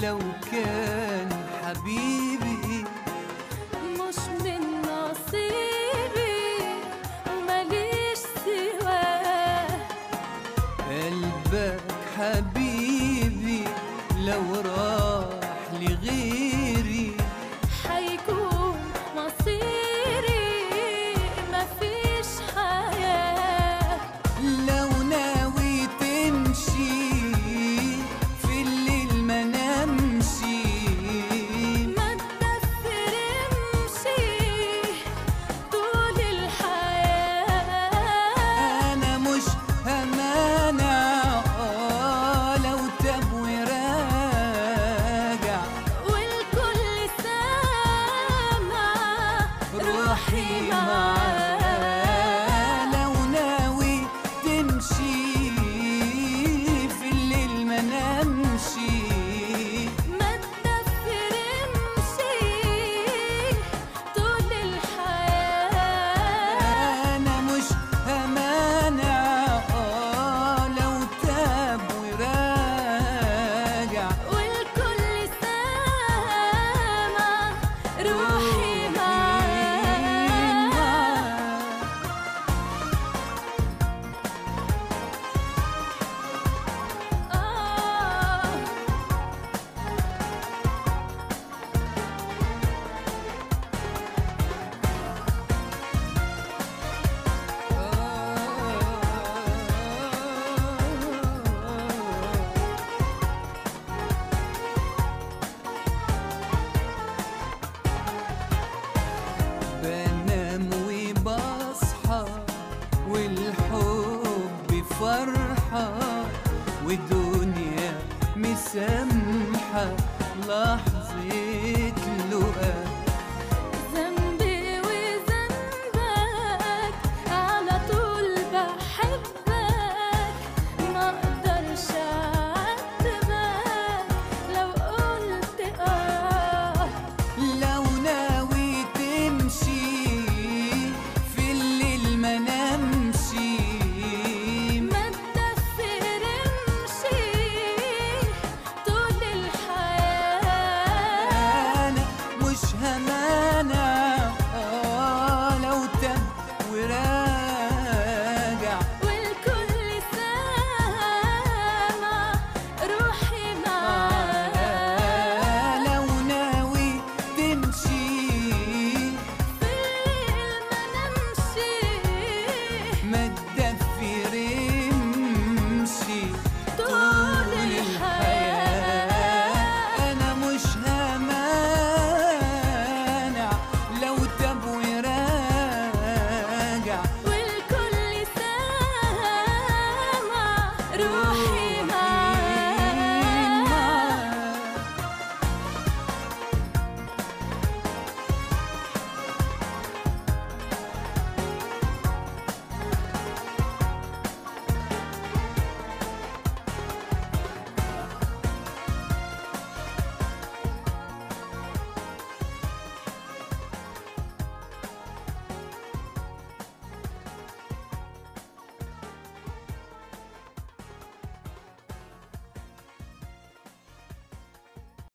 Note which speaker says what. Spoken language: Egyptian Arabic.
Speaker 1: لو كان حبيبي
Speaker 2: مش من نصيبي ماليش سواه
Speaker 1: قلبك حبيبي لو راح لغيري
Speaker 2: حيكون مصيري مفيش حياة
Speaker 1: لو ناوي تمشي في الليل ما نمشي
Speaker 2: ما تدفرمشي طول الحياة
Speaker 1: انا مش همانع آه لو تاب وراجع
Speaker 2: والكل سامع روحي معاه
Speaker 1: لو ناوي تمشي في الليل ما نمشي
Speaker 2: ما تدفرمشي طول الحياة
Speaker 1: انا مش همانع آه لو تاب وراجع
Speaker 2: والكل سامع روحي معاه آه
Speaker 1: بنام وبصحى والحب فرحة ودنيا مسامحة لحظة لقاء
Speaker 2: ذنبي وذنبك على طول بحبك ما اقدرش اعاتبك لو قلت اه
Speaker 1: لو ناوي تمشي في الليل ما نمشي
Speaker 2: ما تدفرمشي طول الحياة
Speaker 1: انا مش همانع آه لو تاب وراجع
Speaker 2: والكل سامع روحي معاه
Speaker 1: لو ناوي تمشي
Speaker 2: في الليل ما نمشي
Speaker 1: ما